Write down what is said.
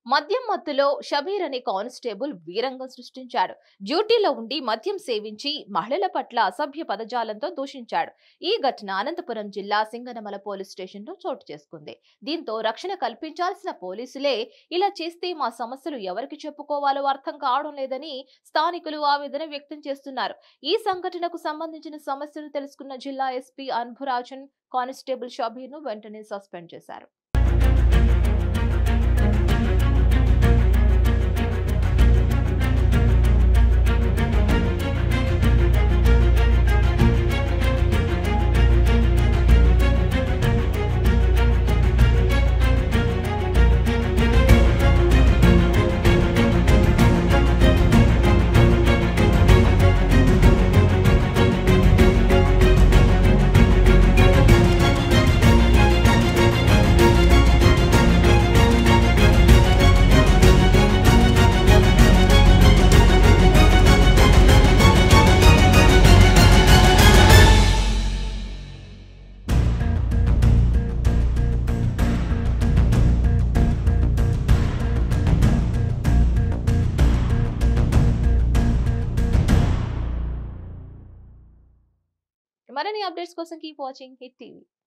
మద్యం మత్తులో షబీర్ అనే కానిస్టేబుల్ వీరంగం సృష్టించాడు డ్యూటీలో ఉండి మద్యం సేవించి మహిళల పట్ల అసభ్య పదజాలంతో దూషించాడు ఈ ఘటన అనంతపురం జిల్లా సింగనమల పోలీస్ స్టేషన్ లో చోటు చేసుకుంది దీంతో రక్షణ కల్పించాల్సిన పోలీసులే ఇలా చేస్తే మా సమస్యలు ఎవరికి చెప్పుకోవాలో అర్థం కావడం లేదని స్థానికులు ఆవేదన వ్యక్తం చేస్తున్నారు ఈ సంఘటనకు సంబంధించిన సమస్యలు తెలుసుకున్న జిల్లా ఎస్పీ అన్భురాజన్ కానిస్టేబుల్ షబీర్ ను వెంటనే సస్పెండ్ చేశారు మరిన్ని అప్డేట్స్ కోసం కీప్ వాచింగ్ హిట్ టీవీ